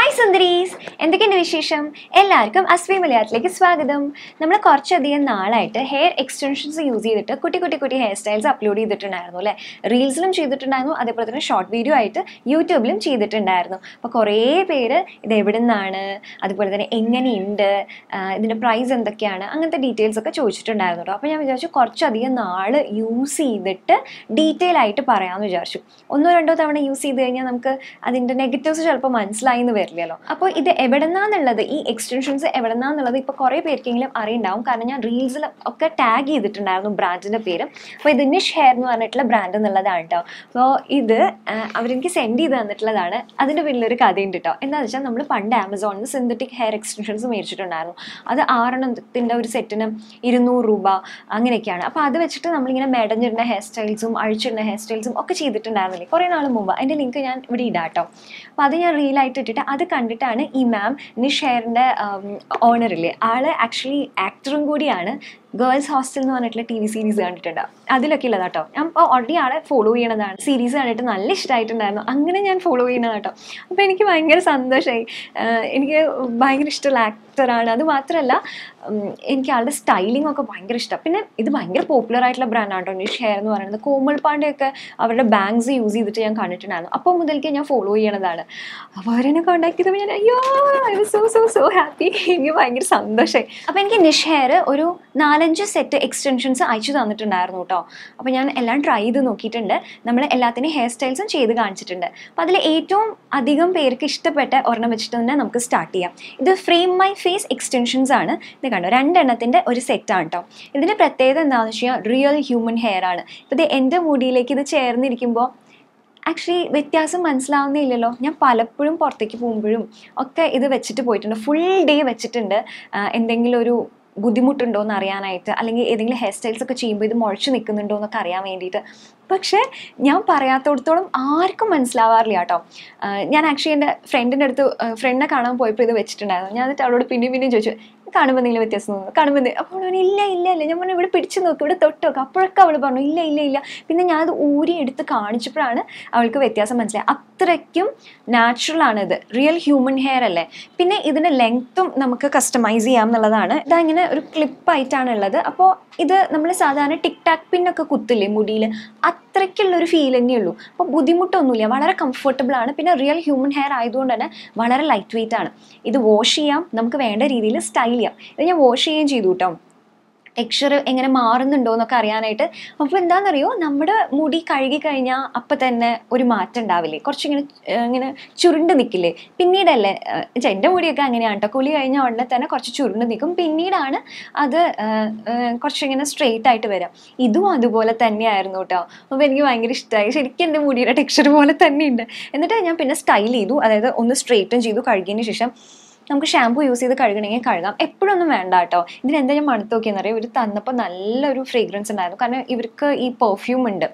Hi സുന്ദരീസ് എന്തൊക്കെയുണ്ട് വിശേഷം എല്ലാവർക്കും അസ്വി മലയാളത്തിലേക്ക് സ്വാഗതം നമ്മൾ കുറച്ചധികം നാളായിട്ട് ഹെയർ എക്സ്റ്റൻഷൻസ് യൂസ് ചെയ്തിട്ട് കുട്ടി കുട്ടി കുട്ടി ഹെയർ സ്റ്റൈൽസ് അപ്ലോഡ് ചെയ്തിട്ടുണ്ടായിരുന്നു അല്ലേ റീൽസിലും ചെയ്തിട്ടുണ്ടായിരുന്നു അതേപോലെ തന്നെ ഷോർട്ട് വീഡിയോ ആയിട്ട് യൂട്യൂബിലും ചെയ്തിട്ടുണ്ടായിരുന്നു അപ്പോൾ കുറേ പേര് ഇത് എവിടെ നിന്നാണ് അതുപോലെ തന്നെ എങ്ങനെയുണ്ട് ആ, ഇതിൻ്റെ പ്രൈസ് എന്തൊക്കെയാണ് അങ്ങനത്തെ ഡീറ്റെയിൽസ് ഒക്കെ ചോദിച്ചിട്ടുണ്ടായിരുന്നു കേട്ടോ അപ്പോൾ ഞാൻ വിചാരിച്ചു കുറച്ചധികം നാൾ യൂസ് ചെയ്തിട്ട് ഡീറ്റെയിൽ ആയിട്ട് പറയാമെന്ന് വിചാരിച്ചു ഒന്നോ രണ്ടോ തവണ യൂസ് ചെയ്ത് കഴിഞ്ഞാൽ നമുക്ക് അതിൻ്റെ നെഗറ്റീവ്സ് ചിലപ്പോൾ മനസ്സിലായി എന്ന് വരില്ലല്ലോ അപ്പോൾ ഇത് എവിടെന്നാന്നുള്ളത് ഈ എക്സ്റ്റൻഷൻസ് എവിടെന്നാന്നുള്ളത് ഇപ്പോൾ കുറേ പേർക്കെങ്കിലും അറിയുണ്ടാവും കാരണം ഞാൻ റീൽസിൽ ഒക്കെ ടാഗ് ചെയ്തിട്ടുണ്ടായിരുന്നു ബ്രാൻഡിൻ്റെ പേര് അപ്പോൾ ഇത് നിഷ് ഹെയർ എന്ന് പറഞ്ഞിട്ടുള്ള ബ്രാൻഡ് എന്നുള്ളതാണ് കേട്ടോ അപ്പോൾ ഇത് ആ, അവരെനിക്ക് സെൻഡ് ചെയ്ത് തന്നിട്ടുള്ളതാണ് അതിൻ്റെ പിന്നിലൊരു കഥയുണ്ട് കേട്ടോ എന്താണെന്ന് വെച്ചാൽ നമ്മൾ പണ്ട് ആമസോണിൽ നിന്ന് സിന്തറ്റിക് ഹെയർ എക്സ്റ്റൻഷൻസ് മേടിച്ചിട്ടുണ്ടായിരുന്നു അത് ആറെണ്ണത്തിൻ്റെ ഒരു സെറ്റിന് ഇരുന്നൂറ് രൂപ അങ്ങനെയൊക്കെയാണ് അപ്പോൾ അത് വെച്ചിട്ട് നമ്മളിങ്ങനെ മെടഞ്ഞിടുന്ന ഹെയർ സ്റ്റൈൽസും അഴിച്ചിടുന്ന ഹെയർ സ്റ്റൈൽസും ഒക്കെ ചെയ്തിട്ടുണ്ടായിരുന്നില്ലേ കുറേ നാൾ മുമ്പ് അതിൻ്റെ ലിങ്ക് ഞാൻ ഇവിടെ ഇടാം കേട്ടോ അപ്പോൾ അത് ഞാൻ റീലായിട്ട് ഇട്ടിട്ട് അത് കണ്ടിട്ടാണ് ഈ മാം നിഷ് ഹെയറിൻ്റെ ഓണറില്ലേ ആള് ആക്ച്വലി ആക്ടറും കൂടിയാണ് ഗേൾസ് ഹോസ്റ്റൽ എന്ന് പറഞ്ഞിട്ടുള്ള ടി വി സീരീസ് കണ്ടിട്ടുണ്ട് അതിലൊക്കെ ഉള്ളതാ കേട്ടോ ഞാൻ ഇപ്പോൾ ഓൾറെഡി ആളെ ഫോളോ ചെയ്യണതാണ് സീരീസ് കണ്ടിട്ട് നല്ല ഇഷ്ടമായിട്ടുണ്ടായിരുന്നു അങ്ങനെ ഞാൻ ഫോളോ ചെയ്യണതാണ് കേട്ടോ അപ്പോൾ എനിക്ക് ഭയങ്കര സന്തോഷമായി എനിക്ക് ഭയങ്കര ഇഷ്ടമുള്ള ആക്ടറാണ് അത് മാത്രമല്ല ഉം, എനിക്ക് ആളുടെ സ്റ്റൈലിംഗ് ഒക്കെ ഭയങ്കര ഇഷ്ടം പിന്നെ ഇത് ഭയങ്കര പോപ്പുലർ ആയിട്ടുള്ള ബ്രാൻഡാണ് കേട്ടോ നിഷ് ഹെയർ എന്ന് പറയുന്നത് കോമൾ പാണ്ഡെയൊക്കെ അവരുടെ ബാങ്ക്സ് യൂസ് ചെയ്തിട്ട് ഞാൻ കണ്ടിട്ടുണ്ടായിരുന്നു അപ്പോൾ മുതൽക്ക് ഞാൻ ഫോളോ ചെയ്യണതാണ് അപ്പോൾ അവരെന്നെ കോൺടാക്ട് ചെയ്തപ്പോൾ ഞാൻ അയ്യോ I was so so so happy എനിക്ക് ഭയങ്കര സന്തോഷമായി അപ്പോൾ എനിക്ക് നിഷ് ഹെയർ ഒരു നാലഞ്ച് സെറ്റ് എക്സ്റ്റൻഷൻസ് അയച്ചു തന്നിട്ടുണ്ടായിരുന്നു കേട്ടോ അപ്പോൾ ഞാൻ എല്ലാം ട്രൈ ചെയ്ത് നോക്കിയിട്ടുണ്ട് നമ്മൾ എല്ലാത്തിനും ഹെയർ സ്റ്റൈൽസും ചെയ്ത് കാണിച്ചിട്ടുണ്ട് അപ്പോൾ അതിൽ ഏറ്റവും അധികം പേർക്ക് ഇഷ്ടപ്പെട്ട ഒരെണ്ണം വെച്ചിട്ട് തന്നെ നമുക്ക് സ്റ്റാർട്ട് ചെയ്യാം ഇത് ഫ്രെയിം മൈ ഫേസ് എക്സ്റ്റൻഷൻസ് ആണ് ഇത് കണ്ടോ രണ്ടെണ്ണത്തിൻ്റെ ഒരു സെറ്റാണ് കേട്ടോ ഇതിൻ്റെ പ്രത്യേകത എന്താണെന്ന് വെച്ച് കഴിഞ്ഞാൽ റിയൽ ഹ്യൂമൻ ഹെയർ ആണ് ഇപ്പോൾ ഇത് എൻ്റെ മുടിയിലേക്ക് ഇത് ചേർന്നിരിക്കുമ്പോൾ ആക്ച്വലി വ്യത്യാസം മനസ്സിലാവുന്നില്ലല്ലോ ഞാൻ പലപ്പോഴും പുറത്തേക്ക് പോകുമ്പോഴും ഒക്കെ ഇത് വെച്ചിട്ട് പോയിട്ടുണ്ട് ഫുൾ ഡേ വെച്ചിട്ടുണ്ട് ആ, എന്തെങ്കിലും ഒരു ബുദ്ധിമുട്ടുണ്ടോ എന്ന് അറിയാനായിട്ട് അല്ലെങ്കിൽ ഏതെങ്കിലും ഹെയർ സ്റ്റൈൽസ് ഒക്കെ ചെയ്യുമ്പോൾ ഇത് മുഴച്ച് നിൽക്കുന്നുണ്ടോ എന്നൊക്കെ അറിയാൻ വേണ്ടിയിട്ട് പക്ഷേ ഞാൻ പറയാത്തോടത്തോളം ആർക്കും മനസ്സിലാവാറില്ല കേട്ടോ ആ, ഞാൻ ആക്ച്വലി എൻ്റെ ഫ്രണ്ടിൻ്റെ അടുത്ത് ഫ്രണ്ടിനെ കാണാൻ പോയപ്പോൾ ഇത് വെച്ചിട്ടുണ്ടായിരുന്നു ഞാൻ എന്നിട്ട് അവളോട് പിന്നെയും പിന്നെയും ചോദിച്ചു കാണുമ്പോൾ എന്തെങ്കിലും വ്യത്യാസം തോന്നുന്നു കാണുമ്പോൾ എന്ത് അപ്പോൾ അവൾ പറഞ്ഞു ഇല്ല ഇല്ല ഇല്ല ഞാൻ പറഞ്ഞു ഇവിടെ പിടിച്ചു നോക്ക് ഇവിടെ തൊട്ട് നോക്ക് അപ്പോഴൊക്കെ അവൾ പറഞ്ഞു ഇല്ല ഇല്ല ഇല്ല പിന്നെ ഞാൻ അത് ഊരി എടുത്ത് കാണിച്ചപ്പോഴാണ് അവൾക്ക് വ്യത്യാസം മനസ്സിലായത് അത്രയ്ക്കും നാച്ചുറൽ ആണ് ഇത് റിയൽ ഹ്യൂമൻ ഹെയർ അല്ലേ പിന്നെ ഇതിൻ്റെ ലെങ്ത്തും നമുക്ക് കസ്റ്റമൈസ് ചെയ്യാം എന്നുള്ളതാണ് ഇതാ ഇങ്ങനെ ഒരു ക്ലിപ്പായിട്ടാണ് ഉള്ളത് അപ്പോൾ ഇത് നമ്മൾ സാധാരണ ടിക് ടാക് പിന്നൊക്കെ കുത്തില്ലേ മുടിയിൽ അത്രയ്ക്കുള്ള ഒരു ഫീൽ തന്നെയുള്ളൂ അപ്പോൾ ബുദ്ധിമുട്ടൊന്നുമില്ല വളരെ കംഫർട്ടബിൾ ആണ് പിന്നെ റിയൽ ഹ്യൂമൻ ഹെയർ ആയതുകൊണ്ട് തന്നെ വളരെ ലൈറ്റ് വെയിറ്റ് ആണ് ഇത് വാഷ് ചെയ്യാം നമുക്ക് വേണ്ട രീതിയിൽ സ്റ്റൈൽ ചെയ്യാം ഇത് ഞാൻ വാഷ് ചെയ്യുകയും ചെയ്തു കേട്ടോ ടെക്സ്ചർ എങ്ങനെ മാറുന്നുണ്ടോ എന്നൊക്കെ അറിയാനായിട്ട് അപ്പോൾ എന്താണെന്നറിയോ നമ്മുടെ മുടി കഴുകി കഴിഞ്ഞാൽ അപ്പം തന്നെ ഒരു മാറ്റം ഉണ്ടാവില്ലേ കുറച്ചിങ്ങനെ ഏർ ഇങ്ങനെ ചുരുണ്ട് നിൽക്കില്ലേ പിന്നീടല്ലേ ഏർ ഛെ, എൻ്റെ മുടിയൊക്കെ അങ്ങനെയാണ് കേട്ടോ കുളി കഴിഞ്ഞ ഉടനെ തന്നെ കുറച്ച് ചുരുണ്ട് നിൽക്കും പിന്നീടാണ് അത് ഏർ, ഏർ, കുറച്ചിങ്ങനെ സ്ട്രെയിറ്റ് ആയിട്ട് വരാം ഇതും അതുപോലെ തന്നെയായിരുന്നു കേട്ടോ അപ്പോൾ എനിക്ക് ഭയങ്കര ഇഷ്ടമായി ശരിക്കും എൻ്റെ മുടിയുടെ ടെക്സ്ചർ പോലെ തന്നെയുണ്ട് എന്നിട്ട് ഞാൻ പിന്നെ സ്റ്റൈൽ ചെയ്തു അതായത് ഒന്ന് സ്ട്രെയിറ്റും ചെയ്തു കഴുകിയതിന് ശേഷം നമുക്ക് ഷാമ്പു യൂസ് ചെയ്ത് കഴുകണമെങ്കിൽ കഴുകാം എപ്പോഴൊന്നും വേണ്ട കേട്ടോ ഇതിന് എന്താ ഞാൻ മണത്ത് നോക്കിയെന്ന് അറിയാം ഇവർ തന്നപ്പോൾ നല്ലൊരു ഫ്രേഗ്രൻസ് ഉണ്ടായിരുന്നു കാരണം ഇവർക്ക് ഈ പെർഫ്യൂം ഉണ്ട്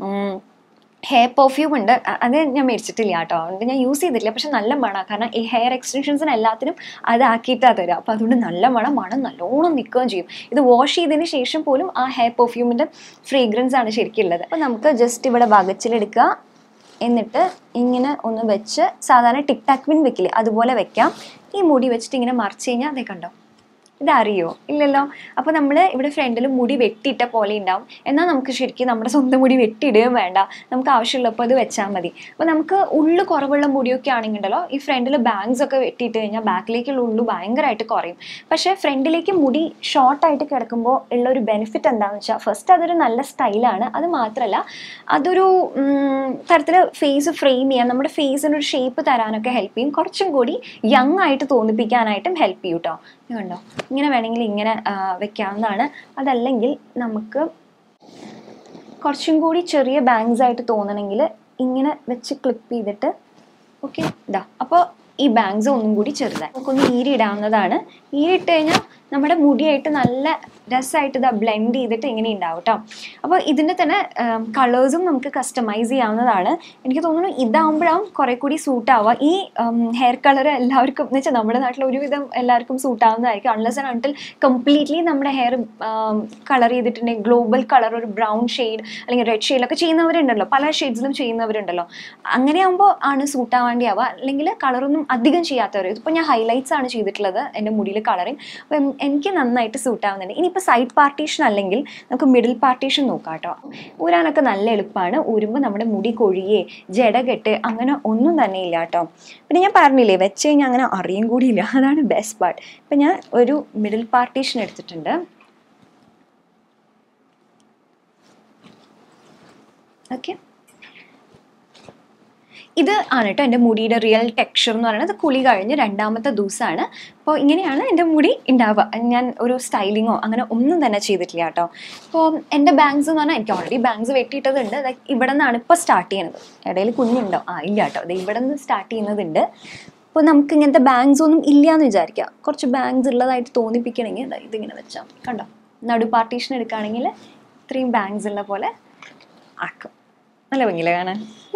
ഹെയർ പെർഫ്യൂം ഉണ്ട് അ- അത് ഞാൻ മേടിച്ചിട്ടില്ല കേട്ടോ അതുകൊണ്ട് ഞാൻ യൂസ് ചെയ്തിട്ടില്ല പക്ഷെ നല്ല മണമാണ് കാരണം ഈ ഹെയർ എക്സ്റ്റൻഷൻസിന് എല്ലാത്തിനും അതാക്കിയിട്ടാണ് തരിക അപ്പോൾ അതുകൊണ്ട് നല്ല മണം മണം നല്ലോണം നിൽക്കുകയും ചെയ്യും ഇത് വാഷ് ചെയ്തതിന് ശേഷം പോലും ആ ഹെയർ പെർഫ്യൂമിൻ്റെ ഫ്രേഗ്രൻസ് ആണ് ശരിക്കും ഉള്ളത് അപ്പോൾ നമുക്ക് ജസ്റ്റ് ഇവിടെ വകച്ചിലെടുക്കുക എന്നിട്ട് ഇങ്ങനെ ഒന്ന് വെച്ച് സാധാരണ ടിക് ടാക് പിൻ വെക്കില്ലേ അതുപോലെ വെക്കാം ഈ മുടി വെച്ചിട്ട് ഇങ്ങനെ മറിച്ച് കഴിഞ്ഞാൽ അതേ കണ്ടോ ഇതറിയോ ഇല്ലല്ലോ അപ്പോൾ നമ്മൾ ഇവിടെ ഫ്രണ്ടിൽ മുടി വെട്ടിയിട്ട പോലെ ഉണ്ടാവും എന്നാൽ നമുക്ക് ശരിക്കും നമ്മുടെ സ്വന്തം മുടി വെട്ടിയിടുകയും വേണ്ട നമുക്ക് ആവശ്യമുള്ളപ്പോൾ അത് വെച്ചാൽ മതി അപ്പോൾ നമുക്ക് ഉള്ളു കുറവുള്ള മുടിയൊക്കെ ആണെങ്കിൽ ഉണ്ടല്ലോ ഈ ഫ്രണ്ടിൽ ബാങ്ക്സ് ഒക്കെ വെട്ടിയിട്ട് കഴിഞ്ഞാൽ ബാക്കിലേക്കുള്ള ഉള്ളു ഭയങ്കരമായിട്ട് കുറയും പക്ഷേ ഫ്രണ്ടിലേക്ക് മുടി ഷോർട്ടായിട്ട് കിടക്കുമ്പോൾ ഉള്ള ഒരു ബെനിഫിറ്റ് എന്താണെന്ന് വെച്ചാൽ ഫസ്റ്റ് അതൊരു നല്ല സ്റ്റൈലാണ് അത് മാത്രമല്ല അതൊരു തരത്തിൽ ഫേസ് ഫ്രെയിം ചെയ്യാൻ നമ്മുടെ ഫേസിന് ഒരു ഷേപ്പ് തരാനൊക്കെ ഹെൽപ്പ് ചെയ്യും കുറച്ചും കൂടി യങ് ആയിട്ട് തോന്നിപ്പിക്കാനായിട്ടും ഹെൽപ്പ് ചെയ്യും കേട്ടോ ഇത് കണ്ടോ ഇങ്ങനെ വേണമെങ്കിൽ ഇങ്ങനെ ആ, വെക്കാവുന്നതാണ് അതല്ലെങ്കിൽ നമുക്ക് കുറച്ചും കൂടി ചെറിയ ബാങ്ക്സ് ആയിട്ട് തോന്നണമെങ്കിൽ ഇങ്ങനെ വെച്ച് ക്ലിപ്പ് ചെയ്തിട്ട് ഓക്കെ ഇതാ അപ്പോൾ ഈ ബാങ്ക്സ് ഒന്നും കൂടി ചെറുതായി നമുക്കൊന്ന് ഈരിടാവുന്നതാണ് ഈരിട്ട് കഴിഞ്ഞാൽ നമ്മുടെ മുടിയായിട്ട് നല്ല രസമായിട്ട് ഇത് ബ്ലെൻഡ് ചെയ്തിട്ട് ഇങ്ങനെ ഉണ്ടാവും കേട്ടോ അപ്പോൾ ഇതിൻ്റെ തന്നെ കളേഴ്സും നമുക്ക് കസ്റ്റമൈസ് ചെയ്യാവുന്നതാണ് എനിക്ക് തോന്നുന്നു ഇതാകുമ്പോഴാവും കുറെ കൂടി സൂട്ട് ആവുക ഈ ഹെയർ കളർ എല്ലാവർക്കും എന്ന് വെച്ചാൽ നമ്മുടെ നാട്ടിൽ ഒരുവിധം എല്ലാവർക്കും സൂട്ട് ആവുന്നതായിരിക്കും അൺലെസ് ആൻഡ് അൺട്ടിൽ കംപ്ലീറ്റ്ലി നമ്മുടെ ഹെയർ കളർ ചെയ്തിട്ടുണ്ടെങ്കിൽ ഗ്ലോബൽ കളർ ഒരു ബ്രൗൺ ഷെയ്ഡ് അല്ലെങ്കിൽ റെഡ് ഷെയ്ഡിലൊക്കെ ചെയ്യുന്നവരുണ്ടല്ലോ പല ഷെയ്ഡ്സിലും ചെയ്യുന്നവരുണ്ടല്ലോ അങ്ങനെയാകുമ്പോൾ ആണ് സൂട്ട് ആവാണ്ടി ആവുക അല്ലെങ്കിൽ കളറൊന്നും അധികം ചെയ്യാത്തവർ ഇതിപ്പോൾ ഞാൻ ഹൈലൈറ്റ്സ് ആണ് ചെയ്തിട്ടുള്ളത് എൻ്റെ മുടിയിൽ കളറിങ് അപ്പം എനിക്ക് നന്നായിട്ട് സൂട്ട് ആവുന്നുണ്ട് ഇനിയിപ്പോൾ സൈഡ് പാർട്ടീഷൻ അല്ലെങ്കിൽ നമുക്ക് മിഡിൽ പാർട്ടീഷൻ നോക്കാം കേട്ടോ ഊരാനൊക്കെ നല്ല എളുപ്പമാണ് ഊരുമ്പോൾ നമ്മുടെ മുടി കൊഴിയേ ജടകെട്ട് അങ്ങനെ ഒന്നും തന്നെ ഇല്ല കേട്ടോ പിന്നെ ഞാൻ പറഞ്ഞില്ലേ വെച്ച് കഴിഞ്ഞാൽ അങ്ങനെ അറിയും കൂടിയില്ല അതാണ് ബെസ്റ്റ് പാർട്ട് ഇപ്പം ഞാൻ ഒരു മിഡിൽ പാർട്ടീഷൻ എടുത്തിട്ടുണ്ട് ഓക്കെ ഇത് ആണ് കേട്ടോ എൻ്റെ മുടിയുടെ റിയൽ ടെക്സ്ചർ എന്ന് പറയുന്നത് കുളി കഴിഞ്ഞ് രണ്ടാമത്തെ ദിവസമാണ് അപ്പോൾ ഇങ്ങനെയാണ് എൻ്റെ മുടി ഉണ്ടാവുക ഞാൻ ഒരു സ്റ്റൈലിങ്ങോ അങ്ങനെ ഒന്നും തന്നെ ചെയ്തിട്ടില്ല കേട്ടോ അപ്പോൾ എൻ്റെ ബാങ്ക്സ് എന്ന് പറഞ്ഞാൽ എനിക്ക് ഓൾറെഡി ബാങ്ക്സ് വെട്ടിയിട്ടതുണ്ട് അത് ഇവിടെ നിന്നാണ് ഇപ്പോൾ സ്റ്റാർട്ട് ചെയ്യുന്നത് ഇടയിൽ കുഞ്ഞുണ്ടോ ആ ഇല്ല കേട്ടോ അത് ഇവിടെ നിന്ന് സ്റ്റാർട്ട് ചെയ്യുന്നതുണ്ട് അപ്പോൾ നമുക്ക് ഇങ്ങനത്തെ ബാങ്ക്സ് ഒന്നും ഇല്ല എന്ന് വിചാരിക്കാം കുറച്ച് ബാങ്ക്സ് ഉള്ളതായിട്ട് തോന്നിപ്പിക്കണമെങ്കിൽ ദാ ഇതിങ്ങനെ വെച്ചാൽ മതി. കണ്ടോ നടു പാർട്ടീഷൻ എടുക്കുകയാണെങ്കിൽ ഇത്രയും ബാങ്ക്സ് ഉള്ള പോലെ ആക്കും നല്ല ഭംഗിയില്ല കാണാൻ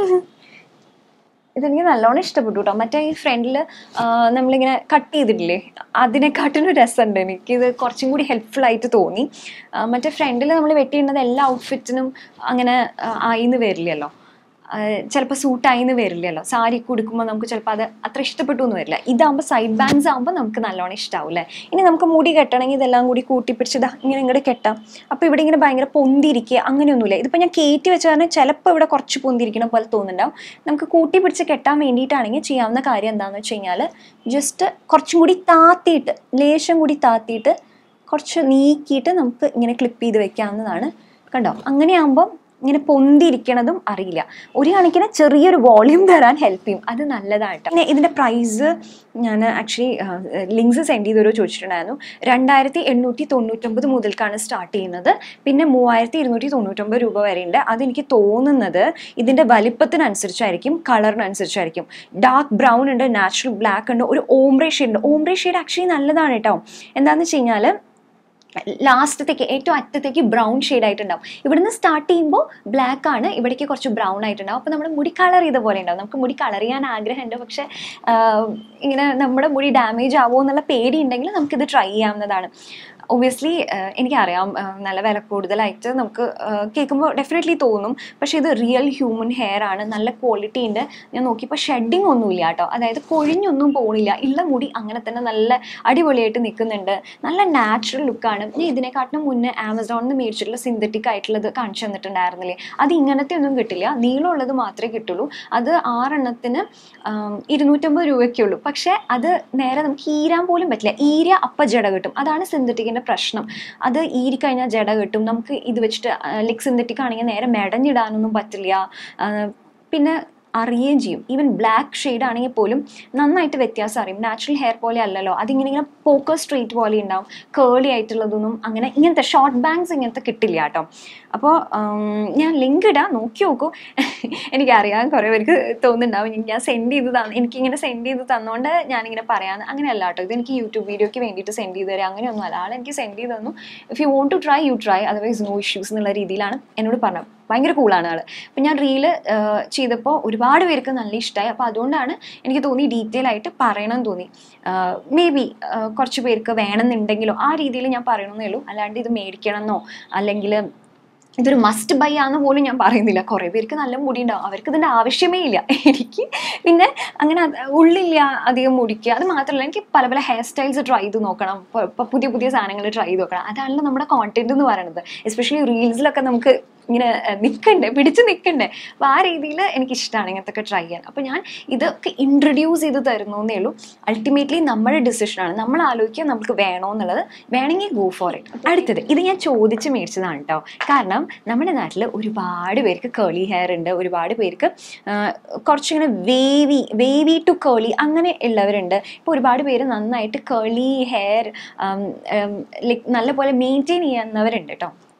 ഇതെനിക്ക് നല്ലോണം ഇഷ്ടപ്പെട്ടു കേട്ടോ മറ്റേ ഈ ഫ്രണ്ടിൽ നമ്മളിങ്ങനെ കട്ട് ചെയ്തിട്ടില്ലേ അതിനെക്കാട്ടിനും രസമുണ്ട് എനിക്കിത് കുറച്ചും കൂടി ഹെൽപ്ഫുൾ ആയിട്ട് തോന്നി ആ, മറ്റേ ഫ്രണ്ടിൽ നമ്മൾ വെട്ടിയിടുന്നത് എല്ലാ ഔട്ട്ഫിറ്റിനും അങ്ങനെ ആ, ആയിന്ന് വരില്ലല്ലോ ചിലപ്പോൾ സൂട്ടായിന്ന് വരില്ലല്ലോ സാരി കൊടുക്കുമ്പോൾ നമുക്ക് ചിലപ്പോൾ അത് അത്ര ഇഷ്ടപ്പെട്ടു എന്ന് വരില്ല ഇതാകുമ്പോൾ സൈഡ് ബാൻഡ്സ് ആകുമ്പോൾ നമുക്ക് നല്ലോണം ഇഷ്ടാവും അല്ലേ ഇനി നമുക്ക് മുടി കെട്ടണമെങ്കിൽ ഇതെല്ലാം കൂടി കൂട്ടിപ്പിടിച്ച് ഇതാ ഇങ്ങനെ ഇങ്ങോട്ട് കെട്ടാം അപ്പോൾ ഇവിടെ ഇങ്ങനെ ഭയങ്കര പൊന്തിരിക്കുക അങ്ങനെയൊന്നുമില്ല ഇതിപ്പോൾ ഞാൻ കയറ്റി വെച്ച കാരണം ചിലപ്പോൾ ഇവിടെ കുറച്ച് പൊന്തിരിക്കണ പോലെ തോന്നുന്നുണ്ടാവും നമുക്ക് കൂട്ടി പിടിച്ച് കെട്ടാൻ വേണ്ടിയിട്ടാണെങ്കിൽ ചെയ്യാവുന്ന കാര്യം എന്താണെന്ന് വെച്ച് കഴിഞ്ഞാൽ ജസ്റ്റ് കുറച്ചും കൂടി താത്തിയിട്ട് ലേശം കൂടി താത്തിയിട്ട് കുറച്ച് നീക്കിയിട്ട് നമുക്ക് ഇങ്ങനെ ക്ലിപ്പ് ചെയ്ത് വെക്കാവുന്നതാണ് കണ്ടോ അങ്ങനെയാകുമ്പം ഇങ്ങനെ പൊന്തിരിക്കണതും അറിയില്ല ഒരു കണക്കിന് ചെറിയൊരു വോളിയം തരാൻ ഹെൽപ്പ് ചെയ്യും അത് നല്ലതാണ് കേട്ടോ പിന്നെ ഇതിൻ്റെ പ്രൈസ് ഞാൻ ആക്ച്വലി ലിങ്ക്സ് സെൻഡ് ചെയ്തവരോ ചോദിച്ചിട്ടുണ്ടായിരുന്നു രണ്ടായിരത്തി എണ്ണൂറ്റി തൊണ്ണൂറ്റൊമ്പത് മുതൽക്കാണ് സ്റ്റാർട്ട് ചെയ്യുന്നത് പിന്നെ മൂവായിരത്തി ഇരുന്നൂറ്റി തൊണ്ണൂറ്റൊമ്പത് രൂപ വരെ ഉണ്ട് അതെനിക്ക് തോന്നുന്നത് ഇതിൻ്റെ വലിപ്പത്തിനനുസരിച്ചായിരിക്കും കളറിനനുസരിച്ചായിരിക്കും ഡാർക്ക് ബ്രൗൺ ഉണ്ട് നാച്ചുറൽ ബ്ലാക്ക് ഉണ്ട് ഒരു ഓംബ്രേ ഷെയ്ഡ് ഉണ്ട് ഓംബ്രേ ഷെയ്ഡ് ആക്ച്വലി നല്ലതാണ് കേട്ടോ എന്താണെന്ന് വെച്ച് കഴിഞ്ഞാൽ ലാസ്റ്റത്തേക്ക് ഏറ്റവും അറ്റത്തേക്ക് ബ്രൗൺ ഷെയ്ഡ് ആയിട്ടുണ്ടാവും ഇവിടുന്ന് സ്റ്റാർട്ട് ചെയ്യുമ്പോൾ ബ്ലാക്ക് ആണ് ഇവിടേക്ക് കുറച്ച് ബ്രൗൺ ആയിട്ടുണ്ടാവും അപ്പോൾ നമ്മുടെ മുടി കളർ ചെയ്ത പോലെ ഉണ്ടാവും നമുക്ക് മുടി കളർ ചെയ്യാൻ ആഗ്രഹമുണ്ട് പക്ഷെ ആഹ്, ഇങ്ങനെ നമ്മുടെ മുടി ഡാമേജ് ആവുമോ എന്നുള്ള പേടി ഉണ്ടെങ്കിൽ നമുക്കിത് ട്രൈ ചെയ്യാവുന്നതാണ് ഒബ്വിയസ്ലി എനിക്കറിയാം ആഹ്, നല്ല വില കൂടുതലായിട്ട് നമുക്ക് കേൾക്കുമ്പോൾ ഡെഫിനറ്റ്ലി തോന്നും പക്ഷേ ഇത് റിയൽ ഹ്യൂമൻ ഹെയർ ആണ് നല്ല ക്വാളിറ്റി ഉണ്ട് ഞാൻ നോക്കിയപ്പോൾ ഷെഡിങ് ഒന്നുമില്ല കേട്ടോ അതായത് കൊഴിഞ്ഞൊന്നും പോണില്ല ഉള്ള മുടി അങ്ങനെ തന്നെ നല്ല അടിപൊളിയായിട്ട് നിൽക്കുന്നുണ്ട് നല്ല നാച്ചുറൽ ലുക്കാണ് ഞാൻ ഇതിനെക്കാട്ടിലും മുന്നേ ആമസോണിൽ നിന്ന് മേടിച്ചിട്ടുള്ള സിന്തറ്റിക് ആയിട്ടുള്ളത് കാണിച്ചു തന്നിട്ടുണ്ടായിരുന്നില്ലേ അത് ഇങ്ങനത്തെ ഒന്നും കിട്ടില്ല നീളമുള്ളത് മാത്രമേ കിട്ടുള്ളൂ അത് ആറെണ്ണത്തിന് ആം, ഇരുന്നൂറ്റമ്പത് രൂപയ്ക്കേ ഉള്ളൂ പക്ഷേ അത് നേരെ നമുക്ക് ഈരാൻ പോലും പറ്റില്ല ഈര അപ്പ ജട കിട്ടും അതാണ് സിന്തറ്റിക്കിൻ്റെ പ്രശ്നം അത് ഈരിക്കഴിഞ്ഞാൽ ജട കിട്ടും നമുക്ക് ഇത് വെച്ചിട്ട് ലിക് സിന്തറ്റിക് ആണെങ്കിൽ നേരെ മെടഞ്ഞിടാനൊന്നും പറ്റില്ല ആ, പിന്നെ അറിയുകയും ചെയ്യും ഈവൻ ബ്ലാക്ക് ഷെയ്ഡ് ആണെങ്കിൽ പോലും നന്നായിട്ട് വ്യത്യാസം അറിയും നാച്ചുറൽ ഹെയർ പോലെ അല്ലല്ലോ അതിങ്ങനെ ഇങ്ങനെ പോക്കർ സ്ട്രീറ്റ് പോലെ ഉണ്ടാവും കേളി ആയിട്ടുള്ളതൊന്നും അങ്ങനെ ഇങ്ങനത്തെ ഷോർട്ട് ബാങ്ക്സ് ഇങ്ങനത്തെ കിട്ടില്ല കേട്ടോ അപ്പോൾ ഞാൻ ലിങ്ക് ഇടാം നോക്കി നോക്കൂ എനിക്കറിയാം കുറേ പേർക്ക് തോന്നുന്നുണ്ടാവും ഇനി ഞാൻ സെൻഡ് ചെയ്ത് തന്നു എനിക്കിങ്ങനെ സെൻഡ് ചെയ്ത് തന്നുകൊണ്ട് ഞാനിങ്ങനെ പറയാന്ന് അങ്ങനെയല്ല കേട്ടോ ഇത് എനിക്ക് യൂട്യൂബ് വീഡിയോയ്ക്ക് വേണ്ടിയിട്ട് സെൻഡ് ചെയ്ത് തരാം അങ്ങനെയൊന്നും അല്ല ആൾ എനിക്ക് സെൻഡ് ചെയ്ത് തന്നു if you want to try you try otherwise no issues എന്നുള്ള രീതിയിലാണ് എന്നോട് പറഞ്ഞത് ഭയങ്കര കൂളാണ് ആൾ അപ്പം ഞാൻ റീല് ചെയ്തപ്പോൾ ഒരുപാട് പേർക്ക് നല്ല ഇഷ്ടമായി അപ്പോൾ അതുകൊണ്ടാണ് എനിക്ക് തോന്നി ഡീറ്റെയിൽ ആയിട്ട് പറയണം എന്ന് തോന്നി മേ ബി കുറച്ച് പേർക്ക് വേണമെന്നുണ്ടെങ്കിലോ ആ രീതിയിൽ ഞാൻ പറയണമെന്നേ ഉള്ളൂ അല്ലാണ്ട് ഇത് മേടിക്കണമെന്നോ അല്ലെങ്കിൽ ഇതൊരു മസ്റ്റ് ബൈ ആണെന്ന് പോലും ഞാൻ പറയുന്നില്ല കുറേ പേർക്ക് നല്ല മുടി ഉണ്ടാവും അവർക്ക് ഇതിൻ്റെ ആവശ്യമേ ഇല്ല എനിക്ക് പിന്നെ അങ്ങനെ അത് ഉള്ളില്ല അധികം മുടിക്കുക അത് മാത്രമല്ല എനിക്ക് പല പല ഹെയർ സ്റ്റൈൽസ് ട്രൈ ചെയ്ത് നോക്കണം ഇപ്പൊ- ഇപ്പൊ പുതിയ പുതിയ സാധനങ്ങൾ ട്രൈ ചെയ്ത് നോക്കണം അതാണല്ലോ നമ്മുടെ കോണ്ടന്റ് എന്ന് പറയുന്നത് എസ്പെഷ്യലി റീൽസിലൊക്കെ നമുക്ക് ഇങ്ങനെ അഹ്, നിൽക്കണ്ടേ പിടിച്ച് നിൽക്കണ്ടേ അപ്പോൾ ആ രീതിയിൽ എനിക്കിഷ്ടമാണ് ഇങ്ങനത്തെ ഒക്കെ ട്രൈ ചെയ്യാൻ അപ്പോൾ ഞാൻ ഇതൊക്കെ ഇൻട്രൊഡ്യൂസ് ചെയ്ത് തരുന്നു എന്നേ ഉള്ളൂ അൾട്ടിമേറ്റ്ലി നമ്മുടെ ഡിസിഷനാണ് നമ്മൾ ആലോചിക്കുക നമുക്ക് വേണോ എന്നുള്ളത് വേണമെങ്കിൽ ഗോ ഫോർ ഇറ്റ് അടുത്തത് ഇത് ഞാൻ ചോദിച്ച് മേടിച്ചതാണ് കേട്ടോ കാരണം നമ്മുടെ നാട്ടിൽ ഒരുപാട് പേർക്ക് കേളി ഹെയർ ഉണ്ട് ഒരുപാട് പേർക്ക് ആഹ്, കുറച്ചിങ്ങനെ വേവി വേവി ടു കേളി അങ്ങനെ ഉള്ളവരുണ്ട് ഇപ്പോൾ ഒരുപാട് പേര് നന്നായിട്ട് കേളി ഹെയർ ലൈക്ക് നല്ലപോലെ മെയിൻറ്റെയിൻ ചെയ്യുന്നവരുണ്ട് കേട്ടോ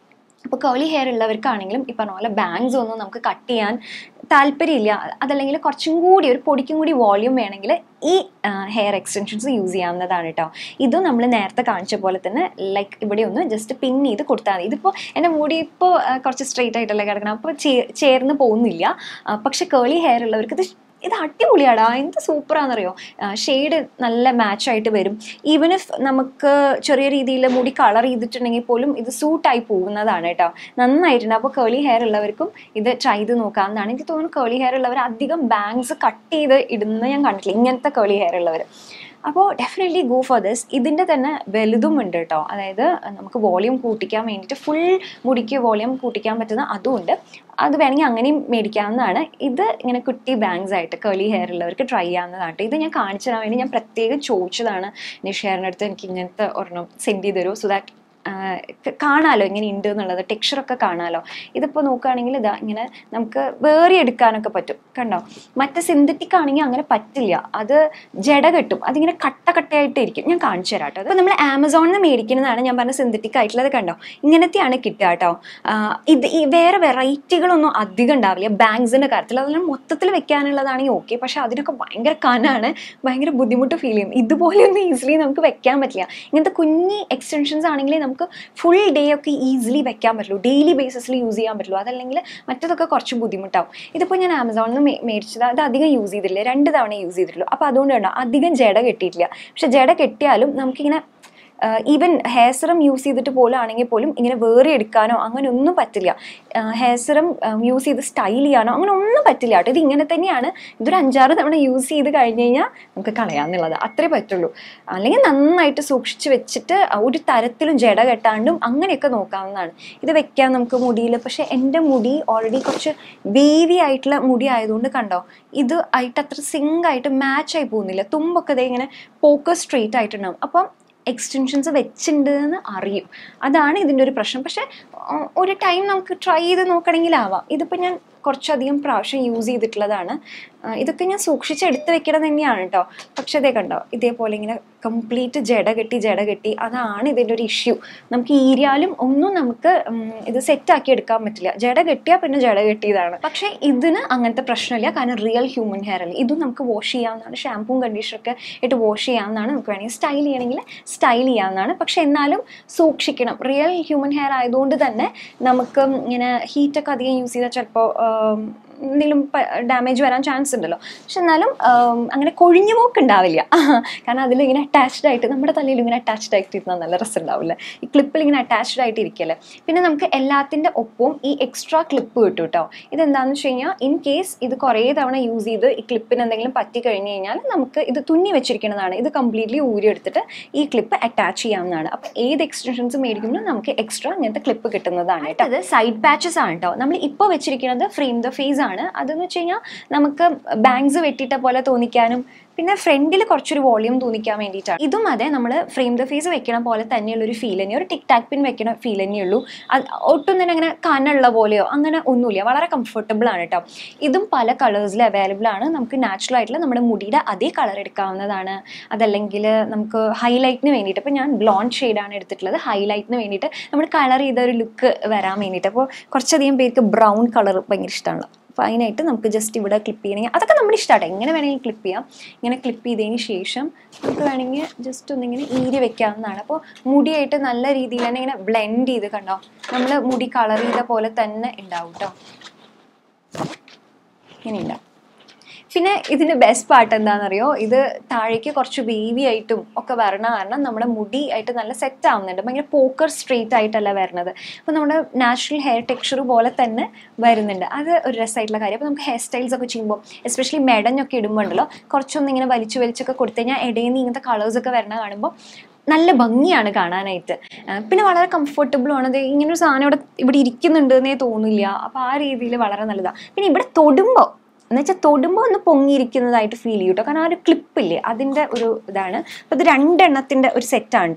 അപ്പോൾ കേളി ഹെയർ ഉള്ളവർക്കാണെങ്കിലും ഈ പറഞ്ഞ പോലെ ബാങ്ക്സ് ഒന്നും നമുക്ക് കട്ട് ചെയ്യാൻ താല്പര്യമില്ല അതല്ലെങ്കിൽ കുറച്ചും കൂടി ഒരു പൊടിക്കും കൂടി വോള്യൂം വേണമെങ്കിൽ ഈ ഹെയർ എക്സ്റ്റൻഷൻസ് യൂസ് ചെയ്യാവുന്നതാണ് കേട്ടോ ഇതും നമ്മൾ നേരത്തെ കാണിച്ച പോലെ തന്നെ ലൈക്ക് ഇവിടെ ഒന്ന് ജസ്റ്റ് പിൻ ചെയ്ത് കൊടുത്താൽ മതി ഇതിപ്പോൾ എൻ്റെ മുടി ഇപ്പോൾ കുറച്ച് സ്ട്രെയിറ്റ് ആയിട്ടല്ലേ കിടക്കണം അപ്പോൾ ചേർന്ന് പോകുന്നില്ല ആ, പക്ഷെ കേളി ഹെയർ ഉള്ളവർക്ക് ഇത് ഇത് അടിപൊളിയാടാ എന്ത് സൂപ്പറാണെന്നറിയോ ഷെയ്ഡ് നല്ല മാച്ചായിട്ട് വരും ഈവൻ ഇഫ് നമുക്ക് ചെറിയ രീതിയിൽ മുടി കളർ ചെയ്തിട്ടുണ്ടെങ്കിൽ പോലും ഇത് സൂട്ടായി പോകുന്നതാണ് കേട്ടോ നന്നായിട്ടുണ്ട് അപ്പോൾ കേളി ഹെയർ ഉള്ളവർക്കും ഇത് ട്രൈ ചെയ്ത് നോക്കാവുന്നതാണ് എനിക്ക് തോന്നുന്നു കേളി ഹെയർ ഉള്ളവർ അധികം ബാങ്ക്സ് കട്ട് ചെയ്ത് ഇടുന്നത് ഞാൻ കണ്ടിട്ടില്ല ഇങ്ങനത്തെ കേളി ഹെയർ ഉള്ളവർ അപ്പോൾ ഡെഫിനറ്റ്ലി ഗോ ഫോർ ദിസ് ഇതിൻ്റെ തന്നെ വലുതും ഉണ്ട് കേട്ടോ അതായത് നമുക്ക് വോളിയം കൂട്ടിക്കാൻ വേണ്ടിയിട്ട് ഫുൾ മുടിക്ക് വോളിയം കൂട്ടിക്കാൻ പറ്റുന്ന അതും ഉണ്ട് അത് വേണമെങ്കിൽ അങ്ങനെയും മേടിക്കാവുന്നതാണ് ഇത് ഇങ്ങനെ കുട്ടി ബാങ്ക്സ് ആയിട്ട് കേളി ഹെയർ ഉള്ളവർക്ക് ട്രൈ ചെയ്യാവുന്നതാണ് ട്ടോ. ഇത് ഞാൻ കാണിച്ചു തരാൻ വേണ്ടി ഞാൻ പ്രത്യേകം ചോദിച്ചതാണ് നിഷേറിൻ്റെ അടുത്ത് എനിക്ക് ഇങ്ങനത്തെ ഒരെണ്ണം സെൻഡ് ചെയ്ത് തരുമോ സോ ദാറ്റ് കാണാലോ ഇങ്ങനെ ഉണ്ട് എന്നുള്ളത് ടെക്സ്ചറൊക്കെ കാണാലോ ഇതിപ്പോൾ നോക്കുകയാണെങ്കിൽ ഇതാ ഇങ്ങനെ നമുക്ക് വേറെ എടുക്കാനൊക്കെ പറ്റും കണ്ടോ മറ്റേ സിന്തറ്റിക് ആണെങ്കിൽ അങ്ങനെ പറ്റില്ല അത് ജട കെട്ടും അതിങ്ങനെ കട്ട കട്ടയായിട്ട് ഇരിക്കും ഞാൻ കാണിച്ചു തരാം കേട്ടോ അപ്പോൾ നമ്മൾ ആമസോണിൽ നിന്ന് മേടിക്കുന്നതാണ് ഞാൻ പറഞ്ഞ സിന്തറ്റിക് ആയിട്ടുള്ളത് കണ്ടോ ഇങ്ങനത്തെയാണ് കിട്ടുക കേട്ടോ ആഹ് ഇത് ഈ വേറെ വെറൈറ്റികളൊന്നും അധികം ഉണ്ടാവില്ല ബാങ്ക്സിൻ്റെ കാര്യത്തിൽ അതെല്ലാം മൊത്തത്തിൽ വെക്കാനുള്ളതാണെങ്കിൽ ഓക്കെ പക്ഷെ അതിനൊക്കെ ഭയങ്കര കനാണ് ഭയങ്കര ബുദ്ധിമുട്ട് ഫീൽ ചെയ്യും ഇതുപോലെയൊന്നും ഈസിലി നമുക്ക് വെക്കാൻ പറ്റില്ല ഇങ്ങനത്തെ കുഞ്ഞി എക്സ്റ്റൻഷൻസ് ആണെങ്കിൽ നമുക്ക് ഫുൾ ഡേ ഒക്കെ ഈസിലി വെക്കാൻ പറ്റുള്ളൂ ഡെയിലി ബേസിസിൽ യൂസ് ചെയ്യാൻ പറ്റുള്ളൂ അതല്ലെങ്കിൽ മറ്റതൊക്കെ കുറച്ച് ബുദ്ധിമുട്ടാവും ഇതിപ്പോൾ ഞാൻ ആമസോണിൽ നിന്ന് മേ- മേടിച്ചത് അത് അധികം യൂസ് ചെയ്തില്ല രണ്ട് തവണ യൂസ് ചെയ്തിട്ടുള്ളൂ അപ്പോൾ അതുകൊണ്ട് കണ്ടോ അധികം ജട കെട്ടിയിട്ടില്ല പക്ഷെ ജട കെട്ടിയാലും നമുക്കിങ്ങനെ ഈവൻ ഹെയർ സിറം യൂസ് ചെയ്തിട്ട് പോലും ആണെങ്കിൽ പോലും ഇങ്ങനെ വേറെ എടുക്കാനോ അങ്ങനെ ഒന്നും പറ്റില്ല ഹെയർ സിറം യൂസ് ചെയ്ത് സ്റ്റൈൽ ചെയ്യാനോ അങ്ങനെ ഒന്നും പറ്റില്ല കേട്ടോ ഇത് ഇങ്ങനെ തന്നെയാണ് ഇതൊരു അഞ്ചാറ് തവണ യൂസ് ചെയ്ത് കഴിഞ്ഞ് കഴിഞ്ഞാൽ നമുക്ക് കളയാന്നുള്ളത് അത്രേ പറ്റുള്ളൂ അല്ലെങ്കിൽ നന്നായിട്ട് സൂക്ഷിച്ച് വെച്ചിട്ട് ഒരു തരത്തിലും ജട കെട്ടാണ്ടും അങ്ങനെയൊക്കെ നോക്കാവുന്നതാണ് ഇത് വെക്കാൻ നമുക്ക് മുടിയിൽ പക്ഷെ എൻ്റെ മുടി ഓൾറെഡി കുറച്ച് വേവി ആയിട്ടുള്ള മുടി ആയതുകൊണ്ട് കണ്ടോ ഇത് ആയിട്ട് അത്ര സിങ്ക് ആയിട്ട് മാച്ച് ആയി പോകുന്നില്ല തുമ്പൊക്കെ ദേ ഇങ്ങനെ പോക്കർ സ്ട്രെയിറ്റ് ആയിട്ടുണ്ടാവും അപ്പം എക്സ്റ്റൻഷൻസ് വെച്ചിട്ടുണ്ട് എന്ന് അറിയും അതാണ് ഇതിൻ്റെ ഒരു പ്രശ്നം പക്ഷെ ആ, ഒരു ടൈം നമുക്ക് ട്രൈ ചെയ്ത് നോക്കണമെങ്കിലാവാം ഇതിപ്പോൾ ഞാൻ കുറച്ചധികം പ്രാവശ്യം യൂസ് ചെയ്തിട്ടുള്ളതാണ് ആ, ഇതൊക്കെ ഞാൻ സൂക്ഷിച്ച് എടുത്ത് വെക്കണം തന്നെയാണ് കേട്ടോ പക്ഷെ അതേ കണ്ടോ ഇതേപോലെ ഇങ്ങനെ കംപ്ലീറ്റ് ജട കെട്ടി ജട കെട്ടി അതാണ് ഇതിൻ്റെ ഒരു ഇഷ്യൂ നമുക്ക് ഈരിയാലും ഒന്നും നമുക്ക് ഉം, ഇത് സെറ്റാക്കി എടുക്കാൻ പറ്റില്ല ജട കെട്ടിയാൽ പിന്നെ ജട കെട്ടിയതാണ് പക്ഷേ ഇതിന് അങ്ങനത്തെ പ്രശ്നമില്ല കാരണം റിയൽ ഹ്യൂമൻ ഹെയർ അല്ല ഇതും നമുക്ക് വാഷ് ചെയ്യാവുന്നതാണ് ഷാമ്പൂവും കണ്ടീഷണറൊക്കെ ഇട്ട് വാഷ് ചെയ്യാവുന്നതാണ് നമുക്ക് വേണമെങ്കിൽ സ്റ്റൈൽ ചെയ്യണമെങ്കിൽ സ്റ്റൈൽ ചെയ്യാവുന്നതാണ് പക്ഷെ എന്നാലും സൂക്ഷിക്കണം റിയൽ ഹ്യൂമൻ ഹെയർ ആയതുകൊണ്ട് തന്നെ നമുക്ക് ഇങ്ങനെ ഹീറ്റൊക്കെ അധികം യൂസ് ചെയ്താൽ ചിലപ്പോൾ എന്തെങ്കിലും ഡാമേജ് വരാൻ ചാൻസ് ഉണ്ടല്ലോ പക്ഷെ എന്നാലും ആം, അങ്ങനെ കൊഴിഞ്ഞു പോക്ക് ഉണ്ടാവില്ല കാരണം അതിൽ ഇങ്ങനെ അറ്റാച്ച്ഡ് ആയിട്ട് നമ്മുടെ തലയിൽ ഇങ്ങനെ അറ്റാച്ച്ഡ് ആയിട്ട് ഇരുന്നാൽ നല്ല രസം ഉണ്ടാവില്ല ഈ ക്ലിപ്പിൽ ഇങ്ങനെ അറ്റാച്ച്ഡ് ആയിട്ട് ഇരിക്കല്ലേ പിന്നെ നമുക്ക് എല്ലാത്തിൻ്റെ ഒപ്പവും ഈ എക്സ്ട്രാ ക്ലിപ്പ് കിട്ടും കേട്ടോ ഇതെന്താണെന്ന് വെച്ച് കഴിഞ്ഞാൽ ഇൻ കേസ് ഇത് കുറേ തവണ യൂസ് ചെയ്ത് ഈ ക്ലിപ്പിന് എന്തെങ്കിലും പറ്റി കഴിഞ്ഞ് കഴിഞ്ഞാൽ നമുക്ക് ഇത് തുന്നി വെച്ചിരിക്കുന്നതാണ് ഇത് കംപ്ലീറ്റ്ലി ഊരി എടുത്തിട്ട് ഈ ക്ലിപ്പ് അറ്റാച്ച് ചെയ്യാവുന്നതാണ് അപ്പോൾ ഏത് എക്സ്റ്റൻഷൻസ് മേടിക്കുമ്പോൾ നമുക്ക് എക്സ്ട്രാ ഇങ്ങനത്തെ ക്ലിപ്പ് കിട്ടുന്നതാണ് കേട്ടോ അത് സൈഡ് പാച്ചസ് ആണ് കേട്ടോ നമ്മൾ ഇപ്പോൾ വെച്ചിരിക്കുന്നത് ഫ്രെയിം ദ ഫേസ് ആണ് അതെന്ന് വെച്ച് കഴിഞ്ഞാൽ നമുക്ക് ബാങ്ക്സ് വെട്ടിയിട്ട പോലെ തോന്നിക്കാനും പിന്നെ ഫ്രണ്ടിൽ കുറച്ചൊരു വോളിയം തോന്നിക്കാൻ വേണ്ടിയിട്ടാണ് ഇതും അതെ നമ്മൾ ഫ്രെയിം ദ ഫേസ് വെക്കണ പോലെ തന്നെയുള്ള ഒരു ഫീൽ തന്നെ ഒരു ടിക് ടാക് പിൻ വെക്കണ ഫീൽ തന്നെയുള്ളൂ അത് ഒട്ടും തന്നെ അങ്ങനെ കനുള്ള പോലെയോ അങ്ങനെ ഒന്നുമില്ല വളരെ കംഫർട്ടബിൾ ആണ് കേട്ടോ ഇതും പല കളേഴ്സിൽ അവൈലബിൾ ആണ് നമുക്ക് നാച്ചുറൽ ആയിട്ടുള്ള നമ്മുടെ മുടിയുടെ അതേ കളർ എടുക്കാവുന്നതാണ് അതല്ലെങ്കിൽ നമുക്ക് ഹൈലൈറ്റിന് വേണ്ടിയിട്ട് ഇപ്പോൾ ഞാൻ ബ്ലോണ്ട് ഷെയ്ഡാണ് എടുത്തിട്ടുള്ളത് ഹൈലൈറ്റിന് വേണ്ടിയിട്ട് നമ്മൾ കളർ ചെയ്ത ഒരു ലുക്ക് വരാൻ വേണ്ടിയിട്ട് അപ്പോൾ കുറച്ചധികം പേർക്ക് ബ്രൗൺ കളർ ഭയങ്കര ഇഷ്ടമാണ് അപ്പോൾ അതിനായിട്ട് നമുക്ക് ജസ്റ്റ് ഇവിടെ ക്ലിപ്പ് ചെയ്യണമെങ്കിൽ അതൊക്കെ നമ്മുടെ ഇഷ്ടമാട്ടെ എങ്ങനെ വേണമെങ്കിൽ ക്ലിപ്പ് ചെയ്യാം ഇങ്ങനെ ക്ലിപ്പ് ചെയ്തതിന് ശേഷം നമുക്ക് വേണമെങ്കിൽ ജസ്റ്റ് ഒന്നിങ്ങനെ ഈരി വെക്കാവുന്നതാണ് അപ്പോൾ മുടിയായിട്ട് നല്ല രീതിയിൽ തന്നെ ഇങ്ങനെ ബ്ലെൻഡ് ചെയ്ത് കണ്ടോ നമ്മൾ മുടി കളർ ചെയ്ത പോലെ തന്നെ ഉണ്ടാവും കേട്ടോ ഇങ്ങനെ ഉണ്ടാവും പിന്നെ ഇതിന്റെ ബെസ്റ്റ് പാർട്ട് എന്താണെന്നറിയോ ഇത് താഴേക്ക് കുറച്ച് വേവി ആയിട്ടും ഒക്കെ വരണ കാരണം നമ്മുടെ മുടി ആയിട്ട് നല്ല സെറ്റ് ആവുന്നുണ്ട് ഭയങ്കര പോക്കർ സ്ട്രെയിറ്റ് ആയിട്ടല്ല വരുന്നത് അപ്പോൾ നമ്മുടെ നാച്ചുറൽ ഹെയർ ടെക്സ്ചർ പോലെ തന്നെ വരുന്നുണ്ട് അത് ഒരു രസമായിട്ടുള്ള കാര്യം അപ്പോൾ നമുക്ക് ഹെയർ സ്റ്റൈൽസ് ഒക്കെ ചെയ്യുമ്പോൾ എസ്പെഷ്യലി മെഡഞ്ഞൊക്കെ ഇടുമ്പോൾ ഉണ്ടല്ലോ കുറച്ചൊന്നും ഇങ്ങനെ വലിച്ചു വലിച്ചൊക്കെ കൊടുത്തു കഴിഞ്ഞാൽ ഇടയിൽ നിന്ന് ഇങ്ങനത്തെ കളേഴ്സ് ഒക്കെ വരണ കാണുമ്പോൾ നല്ല ഭംഗിയാണ് കാണാനായിട്ട് ആ, പിന്നെ വളരെ കംഫർട്ടബിളും ആണ് അത് ഇങ്ങനെ ഒരു സാധനം ഇവിടെ ഇവിടെ ഇരിക്കുന്നുണ്ട് എന്നേ തോന്നില്ല അപ്പോൾ ആ രീതിയിൽ വളരെ നല്ലതാണ് പിന്നെ ഇവിടെ തൊടുമ്പോൾ എന്ന് വെച്ചാൽ തൊടുമ്പോൾ ഒന്ന് പൊങ്ങിയിരിക്കുന്നതായിട്ട് ഫീൽ ചെയ്യും കേട്ടോ കാരണം ആ ഒരു ക്ലിപ്പില്ലേ അതിൻ്റെ ഒരു ഇതാണ് അപ്പോൾ ഇത് രണ്ടെണ്ണത്തിൻ്റെ ഒരു സെറ്റാണ് കേട്ടോ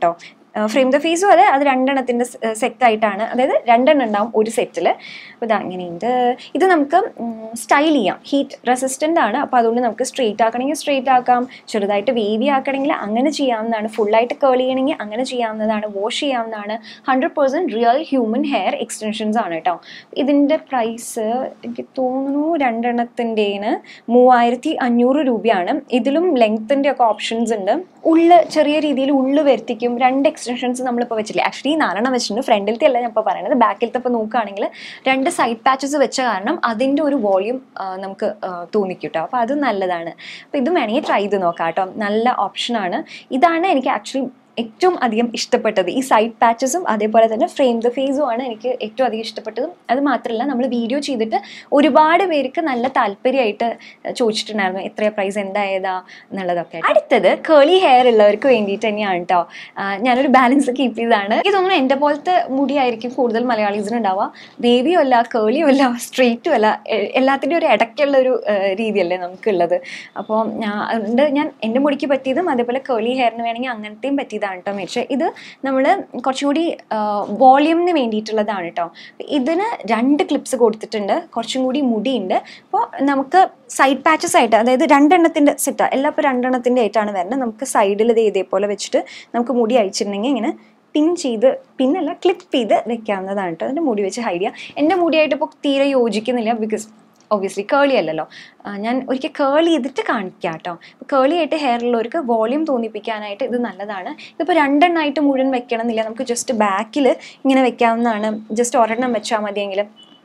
ഫ്രെയിം ദ ഫേസും അതെ അത് രണ്ടെണ്ണത്തിൻ്റെ സെറ്റ് ആയിട്ടാണ് അതായത് രണ്ടെണ്ണം ഉണ്ടാവും ഒരു സെറ്റിൽ അപ്പോൾ ഇത് അങ്ങനെയുണ്ട് ഇത് നമുക്ക് സ്റ്റൈൽ ചെയ്യാം ഹീറ്റ് റെസിസ്റ്റൻ്റ് ആണ് അപ്പോൾ അതുകൊണ്ട് നമുക്ക് സ്ട്രെയിറ്റ് ആക്കണമെങ്കിൽ സ്ട്രെയിറ്റ് ആക്കാം ചെറുതായിട്ട് വേവി ആക്കണമെങ്കിൽ അങ്ങനെ ചെയ്യാവുന്നതാണ് ഫുള്ളായിട്ട് കേൾ ചെയ്യണമെങ്കിൽ അങ്ങനെ ചെയ്യാവുന്നതാണ് വാഷ് ചെയ്യാവുന്നതാണ് hundred percent real human hair extensions ആണ് കേട്ടോ ഇതിൻ്റെ പ്രൈസ് എനിക്ക് തോന്നുന്നു രണ്ടെണ്ണത്തിൻ്റെന് മൂവായിരത്തി അഞ്ഞൂറ് രൂപയാണ് ഇതിലും ലെങ്ത്തിൻ്റെ ഒക്കെ ഓപ്ഷൻസ് ഉണ്ട് ഉള്ള് ചെറിയ രീതിയിൽ ഉള്ളു വരുത്തിക്കും രണ്ട് എക്സ്റ്റൻഷൻസ് നമ്മളിപ്പോൾ വെച്ചില്ലേ ആക്ച്വലി നാലെണ്ണം വെച്ചിട്ടുണ്ട് ഫ്രണ്ടിലത്തെ അല്ല ഞാൻ ഇപ്പോൾ പറയുന്നത് ബാക്കിലത്തെ ഇപ്പോൾ നോക്കുകയാണെങ്കിൽ രണ്ട് സൈഡ് പാച്ചസ് വെച്ച കാരണം അതിൻ്റെ ഒരു വോളിയം നമുക്ക് ആ, തോന്നിക്കും കേട്ടോ അപ്പോൾ അത് നല്ലതാണ് അപ്പോൾ ഇത് വേണമെങ്കിൽ ട്രൈ ചെയ്ത് നോക്കാം കേട്ടോ നല്ല ഓപ്ഷനാണ് ഇതാണ് എനിക്ക് ആക്ച്വലി ഏറ്റവും അധികം ഇഷ്ടപ്പെട്ടത് ഈ സൈഡ് പാച്ചസും അതേപോലെ തന്നെ ഫ്രെയിം ദ ഫേസും ആണ് എനിക്ക് ഏറ്റവും അധികം ഇഷ്ടപ്പെട്ടതും അത് മാത്രമല്ല നമ്മൾ വീഡിയോ ചെയ്തിട്ട് ഒരുപാട് പേർക്ക് നല്ല താല്പര്യമായിട്ട് ചോദിച്ചിട്ടുണ്ടായിരുന്നു എത്രയാ പ്രൈസ് എന്തായതാ എന്നുള്ളതൊക്കെ അടുത്തത് കേളി ഹെയർ ഉള്ളവർക്ക് വേണ്ടിയിട്ട് തന്നെയാണ് കേട്ടോ ഞാനൊരു ബാലൻസ് കീപ്പ് ചെയ്തതാണ് എനിക്ക് തോന്നുന്നു എൻ്റെ പോലത്തെ മുടിയായിരിക്കും കൂടുതൽ മലയാളീസിന് ഉണ്ടാവുക വേവിയും അല്ല കേളിയും അല്ല സ്ട്രെയിറ്റും അല്ല എ- എല്ലാത്തിൻ്റെയും ഒരു ഇടയ്ക്കുള്ള ഒരു ഏഹ്, രീതിയല്ലേ നമുക്കുള്ളത് അപ്പോൾ അതുകൊണ്ട് ഞാൻ എൻ്റെ മുടിക്ക് പറ്റിയതും അതേപോലെ കേളി ഹെയറിന് വേണമെങ്കിൽ അങ്ങനത്തെയും പറ്റിയതാണ് കേട്ടോ മേടിച്ചത് ഇത് നമ്മൾ കുറച്ചും കൂടി വോളിയൂമിന് വേണ്ടിയിട്ടുള്ളതാണ് കേട്ടോ ഇതിന് രണ്ട് ക്ലിപ്സ് കൊടുത്തിട്ടുണ്ട് കുറച്ചും കൂടി മുടിയുണ്ട് അപ്പോൾ നമുക്ക് സൈഡ് പാച്ചസ് ആയിട്ട് അതായത് രണ്ടെണ്ണത്തിൻ്റെ സെറ്റാണ് എല്ലാം ഇപ്പോൾ രണ്ടെണ്ണത്തിൻ്റെ ആയിട്ടാണ് വരുന്നത് നമുക്ക് സൈഡിൽ ഇത് ഇതേപോലെ വെച്ചിട്ട് നമുക്ക് മുടി അഴിച്ചിട്ടുണ്ടെങ്കിൽ ഇങ്ങനെ പിൻ ചെയ്ത് പിന്നല്ല ക്ലിപ്പ് ചെയ്ത് വെക്കാവുന്നതാണ് കേട്ടോ അതിൻ്റെ മുടി വെച്ച് ഹൈഡ് ചെയ്യുക എൻ്റെ മുടിയായിട്ട് ഇപ്പോൾ തീരെ യോജിക്കുന്നില്ല ബിക്കോസ് ഒബ്വിയസ്ലി കേളി അല്ലല്ലോ ആ, ഞാൻ ഒരിക്കൽ കേൾ ചെയ്തിട്ട് കാണിക്കാം കേട്ടോ കേളി ആയിട്ട് ഹെയർ ഉള്ളവർക്ക് വോളിയം തോന്നിപ്പിക്കാനായിട്ട് ഇത് നല്ലതാണ് ഇതിപ്പോൾ രണ്ടെണ്ണമായിട്ട് മുഴുവൻ വെക്കണം എന്നില്ല നമുക്ക് ജസ്റ്റ് ബാക്കിൽ ഇങ്ങനെ വെക്കാവുന്നതാണ് ജസ്റ്റ് ഒരെണ്ണം വെച്ചാൽ മതിയെങ്കിലും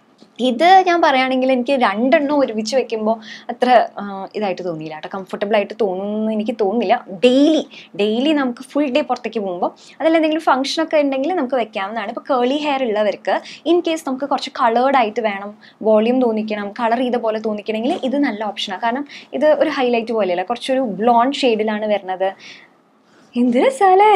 ഇത് ഞാൻ പറയുകയാണെങ്കിൽ എനിക്ക് രണ്ടെണ്ണം ഒരുമിച്ച് വെക്കുമ്പോൾ അത്ര ആ, ഇതായിട്ട് തോന്നിയില്ല കേട്ടോ കംഫർട്ടബിൾ ആയിട്ട് തോന്നുന്നു എനിക്ക് തോന്നുന്നില്ല ഡെയിലി ഡെയിലി നമുക്ക് ഫുൾ ഡേ പുറത്തേക്ക് പോകുമ്പോൾ അതല്ല എന്തെങ്കിലും ഫംഗ്ഷൻ ഒക്കെ ഉണ്ടെങ്കിൽ നമുക്ക് വെക്കാവുന്നതാണ് ഇപ്പോൾ കേളി ഹെയർ ഉള്ളവർക്ക് ഇൻ കേസ് നമുക്ക് കുറച്ച് കളേർഡ് ആയിട്ട് വേണം വോളിയം തോന്നിക്കണം കളർ ചെയ്ത പോലെ തോന്നിക്കണമെങ്കിൽ ഇത് നല്ല ഓപ്ഷനാണ് കാരണം ഇത് ഒരു ഹൈലൈറ്റ് പോലെയല്ല കുറച്ചൊരു ബ്ലോണ്ട് ഷെയ്ഡിലാണ് വരുന്നത് എന്ത് രസാലേ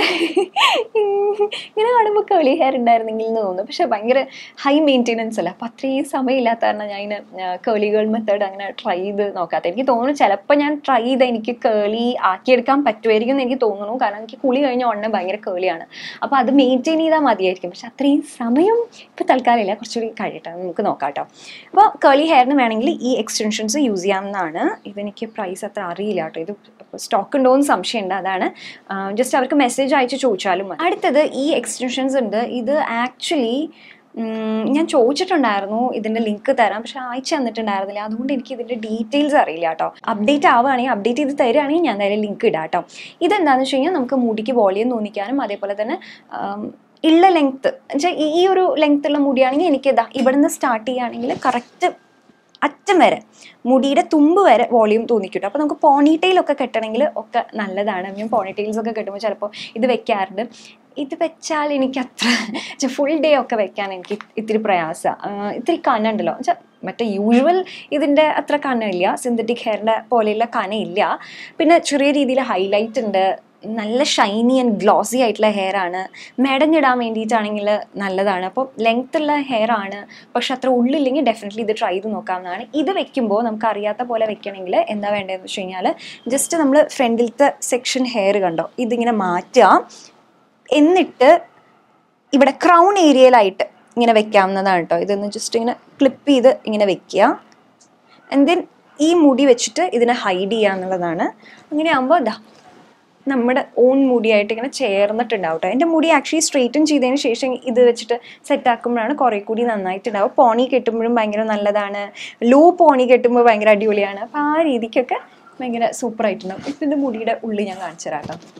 ഇങ്ങനെ കാണുമ്പോൾ കേളി ഹെയർ ഉണ്ടായിരുന്നെങ്കിൽ എന്ന് തോന്നുന്നു പക്ഷെ ഭയങ്കര ഹൈ മെയിൻ്റെനൻസ് അല്ല അപ്പം അത്രയും സമയമില്ലാത്ത കാരണം ഞാൻ ഇതിന് കേളി ഗേൾ മെത്തേഡ് അങ്ങനെ ട്രൈ ചെയ്ത് നോക്കാത്ത എനിക്ക് തോന്നുന്നു ചിലപ്പോൾ ഞാൻ ട്രൈ ചെയ്ത് എനിക്ക് കേളി ആക്കിയെടുക്കാൻ പറ്റുമായിരിക്കും എന്ന് എനിക്ക് തോന്നുന്നു കാരണം എനിക്ക് കുളി കഴിഞ്ഞ ഉടനെ ഭയങ്കര കേളിയാണ് അപ്പോൾ അത് മെയിൻറ്റെയിൻ ചെയ്താൽ മതിയായിരിക്കും പക്ഷെ അത്രയും സമയം ഇപ്പോൾ തൽക്കാലം ഇല്ല കുറച്ചുകൂടി കഴിയട്ടെ നമുക്ക് നോക്കാം കേട്ടോ അപ്പോൾ കേളി ഹെയറിന് വേണമെങ്കിൽ ഈ എക്സ്റ്റൻഷൻസ് യൂസ് ചെയ്യാവുന്നതാണ് ഇതെനിക്ക് പ്രൈസ് അത്ര അറിയില്ല കേട്ടോ ഇത് സ്റ്റോക്ക് ഉണ്ടോ എന്ന് സംശയമുണ്ട് അതാണ് ജസ്റ്റ് അവർക്ക് മെസ്സേജ് അയച്ച് ചോദിച്ചാലും മതി അടുത്തത് ഈ എക്സ്റ്റൻഷൻസ് ഉണ്ട് ഇത് ആക്ച്വലി ഞാൻ ചോദിച്ചിട്ടുണ്ടായിരുന്നു ഇതിൻ്റെ ലിങ്ക് തരാം പക്ഷെ അയച്ചു തന്നിട്ടുണ്ടായിരുന്നില്ല അതുകൊണ്ട് എനിക്ക് ഇതിൻ്റെ ഡീറ്റെയിൽസ് അറിയില്ല കേട്ടോ അപ്ഡേറ്റ് ആവുകയാണെങ്കിൽ അപ്ഡേറ്റ് ചെയ്ത് തരികയാണെങ്കിൽ ഞാൻ എന്തായാലും ലിങ്ക് ഇടാം കേട്ടോ ഇതെന്താണെന്ന് വെച്ച് കഴിഞ്ഞാൽ നമുക്ക് മുടിക്ക് വോളിയം തോന്നിക്കാനും അതേപോലെ തന്നെ ആം, ഉള്ള ലെങ്ത്ത് വെച്ചാൽ ഈ ഒരു ലെങ്ത് ഉള്ള മുടിയാണെങ്കിൽ എനിക്ക് ഇതാ ഇവിടുന്ന് സ്റ്റാർട്ട് ചെയ്യുകയാണെങ്കിൽ കറക്റ്റ് അറ്റം വരെ മുടിയുടെ തുമ്പ് വരെ വോളിയം തോന്നിക്കിട്ടും അപ്പോൾ നമുക്ക് പോണിറ്റെയിലൊക്കെ കെട്ടണമെങ്കിൽ ഒക്കെ നല്ലതാണ് ഞാൻ പോണിറ്റെയിൽസ് ഒക്കെ കെട്ടുമ്പോൾ ചിലപ്പോൾ ഇത് വെക്കാറുണ്ട് ഇത് വെച്ചാൽ എനിക്ക് അത്ര ഫുൾ ഡേ ഒക്കെ വെക്കാൻ എനിക്ക് ഇത്തിരി പ്രയാസമാണ് ഇത്തിരി കനുണ്ടല്ലോ വെച്ചാൽ മറ്റേ യൂഷ്വൽ ഇതിൻ്റെ അത്ര കനമില്ല സിന്തറ്റിക് ഹെയറിൻ്റെ പോലെയുള്ള കനയില്ല പിന്നെ ചെറിയ രീതിയിൽ ഹൈലൈറ്റ് ഉണ്ട് നല്ല ഷൈനി ആൻഡ് ഗ്ലോസി ആയിട്ടുള്ള ഹെയർ ആണ് മെടഞ്ഞിടാൻ വേണ്ടിയിട്ടാണെങ്കിൽ നല്ലതാണ് അപ്പോൾ ലെങ്ത് ഉള്ള ഹെയർ ആണ് പക്ഷെ അത്ര ഉള്ളില്ലെങ്കിൽ ഡെഫിനറ്റ്ലി ഇത് ട്രൈ ചെയ്ത് നോക്കാവുന്നതാണ് ഇത് വെക്കുമ്പോൾ നമുക്ക് അറിയാത്ത പോലെ വെക്കണമെങ്കിൽ എന്താ വേണ്ടതെന്ന് വെച്ച് കഴിഞ്ഞാൽ ജസ്റ്റ് നമ്മൾ ഫ്രണ്ടിലത്തെ സെക്ഷൻ ഹെയർ കണ്ടോ ഇതിങ്ങനെ മാറ്റുക എന്നിട്ട് ഇവിടെ ക്രൗൺ ഏരിയയിലായിട്ട് ഇങ്ങനെ വെക്കാവുന്നതാണ് കേട്ടോ ഇതൊന്ന് ജസ്റ്റ് ഇങ്ങനെ ക്ലിപ്പ് ചെയ്ത് ഇങ്ങനെ വെക്കുക ആൻഡ് ദെൻ ഈ മുടി വെച്ചിട്ട് ഇതിനെ ഹൈഡ് ചെയ്യുക എന്നുള്ളതാണ് അങ്ങനെ ആകുമ്പോൾ ഇതാ നമ്മുടെ ഓൺ മുടിയായിട്ട് ഇങ്ങനെ ചേർന്നിട്ടുണ്ടാവും കേട്ടോ എൻ്റെ മുടി ആക്ച്വലി സ്ട്രെയിറ്റൻ ചെയ്തതിന് ശേഷം ഇത് വെച്ചിട്ട് സെറ്റ് ആക്കുമ്പോഴാണ് കുറേ കൂടി നന്നായിട്ടുണ്ടാവും പോണി കെട്ടുമ്പോഴും ഭയങ്കര നല്ലതാണ് ലോ പോണി കെട്ടുമ്പോൾ ഭയങ്കര അടിപൊളിയാണ് അപ്പോൾ ആ രീതിക്കൊക്കെ ഭയങ്കര സൂപ്പറായിട്ടുണ്ടാവും ഇതിൻ്റെ മുടിയുടെ ഉള്ളിൽ ഞാൻ കാണിച്ചു തരാം കേട്ടോ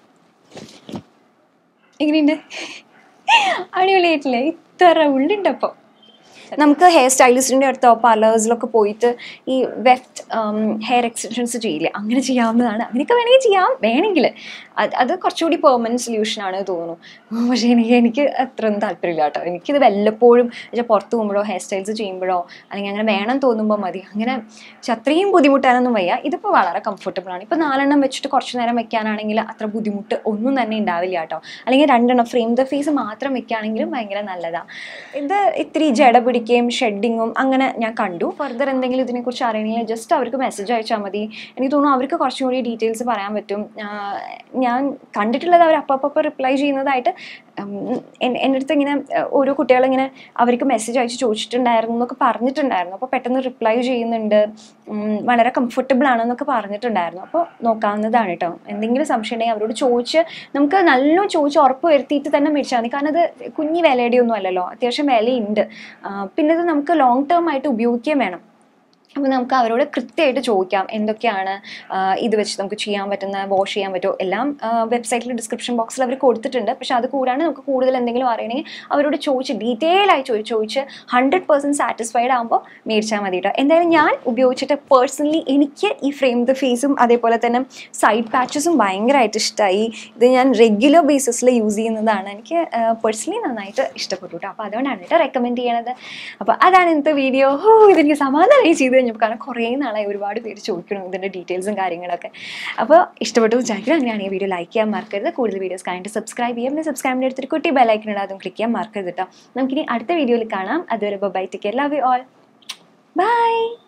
എങ്ങനെയുണ്ട് അടിപൊളിയായിട്ടില്ലേ ഇത്ര ഉള്ളുണ്ട് അപ്പോൾ നമുക്ക് ഹെയർ സ്റ്റൈലിസ്റ്റിൻ്റെ അടുത്തോ പാർലേഴ്സിലൊക്കെ പോയിട്ട് ഈ വെഫ്റ്റ് ഹെയർ എക്സ്റ്റൻഷൻസ് ചെയ്യില്ലേ അങ്ങനെ ചെയ്യാവുന്നതാണ് അങ്ങനെയൊക്കെ വേണമെങ്കിൽ ചെയ്യാം വേണമെങ്കിൽ അത് അത് കുറച്ചുകൂടി പെർമനൻറ്റ് സൊല്യൂഷനാണ് തോന്നുന്നു പക്ഷേ എനിക്ക് എനിക്ക് അത്രയൊന്നും താല്പര്യമില്ല കേട്ടോ എനിക്കിത് വല്ലപ്പോഴും പക്ഷേ പുറത്ത് പോകുമ്പോഴോ ഹെയർ സ്റ്റൈൽസ് ചെയ്യുമ്പോഴോ അല്ലെങ്കിൽ അങ്ങനെ വേണം തോന്നുമ്പോൾ മതി അങ്ങനെ പക്ഷെ അത്രയും ബുദ്ധിമുട്ടാനൊന്നും വയ്യ ഇതിപ്പോൾ വളരെ കംഫർട്ടബിൾ ആണ് ഇപ്പോൾ നാലെണ്ണം വെച്ചിട്ട് കുറച്ച് നേരം വെക്കാനാണെങ്കിൽ അത്ര ബുദ്ധിമുട്ട് ഒന്നും തന്നെ ഉണ്ടാവില്ല കേട്ടോ അല്ലെങ്കിൽ രണ്ടെണ്ണം ഫ്രെയിം ദ ഫേസ് മാത്രം വെക്കുകയാണെങ്കിലും ഭയങ്കര നല്ലതാണ് ഇത് ഇത്തിരി ജട പിടിക്കുകയും ഷെഡിങ്ങും അങ്ങനെ ഞാൻ കണ്ടു ഫർദർ എന്തെങ്കിലും ഇതിനെക്കുറിച്ച് അറിയണമെങ്കിൽ ജസ്റ്റ് അവർക്ക് മെസ്സേജ് അയച്ചാൽ മതി എനിക്ക് തോന്നുന്നു അവർക്ക് കുറച്ചും കൂടി ഡീറ്റെയിൽസ് പറയാൻ പറ്റും ആഹ് ഞാൻ കണ്ടിട്ടുള്ളത് അവർ അപ്പം റിപ്ലൈ ചെയ്യുന്നതായിട്ട് ഉം, എൻ- എൻ്റെ അടുത്ത് ഇങ്ങനെ ഏഹ്, ഓരോ കുട്ടികളിങ്ങനെ അവർക്ക് മെസ്സേജ് അയച്ച് ചോദിച്ചിട്ടുണ്ടായിരുന്നു എന്നൊക്കെ പറഞ്ഞിട്ടുണ്ടായിരുന്നു അപ്പോൾ പെട്ടെന്ന് റിപ്ലൈ ചെയ്യുന്നുണ്ട് ഉം, വളരെ കംഫർട്ടബിൾ ആണെന്നൊക്കെ പറഞ്ഞിട്ടുണ്ടായിരുന്നു അപ്പോൾ നോക്കാവുന്നതാണ് കേട്ടോ എന്തെങ്കിലും സംശയം ഉണ്ടെങ്കിൽ അവരോട് ചോദിച്ച് നമുക്ക് നല്ലോണം ചോദിച്ച് ഉറപ്പ് വരുത്തിയിട്ട് തന്നെ മേടിച്ചാൽ മതി കാരണം അത് കുഞ്ഞി വിലയുടെ ഒന്നും അല്ലല്ലോ അത്യാവശ്യം വിലയുണ്ട് ആ, പിന്നെ ഇത് നമുക്ക് ലോങ് ടേം ആയിട്ട് ഉപയോഗിക്കുകയും വേണം അപ്പോൾ നമുക്ക് അവരോട് കൃത്യമായിട്ട് ചോദിക്കാം എന്തൊക്കെയാണ് ആ, ഇത് വെച്ച് നമുക്ക് ചെയ്യാൻ പറ്റുന്ന വാഷ് ചെയ്യാൻ പറ്റുമോ എല്ലാം വെബ്സൈറ്റിൽ ഡിസ്ക്രിപ്ഷൻ ബോക്സിൽ അവർ കൊടുത്തിട്ടുണ്ട് പക്ഷെ അത് കൂടാണ്ട് നമുക്ക് കൂടുതൽ എന്തെങ്കിലും അറിയണമെങ്കിൽ അവരോട് ചോദിച്ച് ഡീറ്റെയിൽ ആയി ചോദിച്ച് ചോദിച്ച് ഹൺഡ്രഡ് പെർസെൻറ്റ് സാറ്റിസ്ഫൈഡ് ആകുമ്പോൾ മേടിച്ചാൽ മതി കേട്ടോ എന്തായാലും ഞാൻ ഉപയോഗിച്ചിട്ട് പേഴ്സണലി എനിക്ക് ഈ ഫ്രെയിം ദ ഫേസും അതേപോലെ തന്നെ സൈഡ് പാച്ചസും ഭയങ്കരമായിട്ട് ഇഷ്ടമായി ഇത് ഞാൻ റെഗുലർ ബേസിസിൽ യൂസ് ചെയ്യുന്നതാണ് എനിക്ക് പേഴ്സണലി നന്നായിട്ട് ഇഷ്ടപ്പെട്ടു കേട്ടോ അപ്പോൾ അതുകൊണ്ടാണ് കേട്ടോ റെക്കമെൻഡ് ചെയ്യണത് അപ്പോൾ അതാണ് ഇന്നത്തെ വീഡിയോ ഓ ഇതെനിക്ക് സമാധാനമായി ചെയ്ത് കഴിഞ്ഞപ്പോൾ കാരണം കുറേ നാളായി ഒരുപാട് പേര് ചോദിക്കണം ഇതിൻ്റെ ഡീറ്റെയിൽസും കാര്യങ്ങളൊക്കെ അപ്പോൾ ഇഷ്ടപ്പെട്ടു വിചാരിക്കും അങ്ങനെയാണെങ്കിൽ വീഡിയോ ലൈക്ക് ചെയ്യാൻ മറക്കരുത് കൂടുതൽ വീഡിയോസ് കഴിഞ്ഞിട്ട് സബ്സ്ക്രൈബ് ചെയ്യാം പിന്നെ സബ്സ്ക്രൈബിൻ്റെ അടുത്തൊരു കുട്ടി ബെല്ലൈക്കൻ ഇടാം അതും ക്ലിക്ക് ചെയ്യാൻ മറക്കരുത് കേട്ടോ നമുക്കിനി അടുത്ത വീഡിയോയിൽ കാണാം അതുവരെ bye take love you all by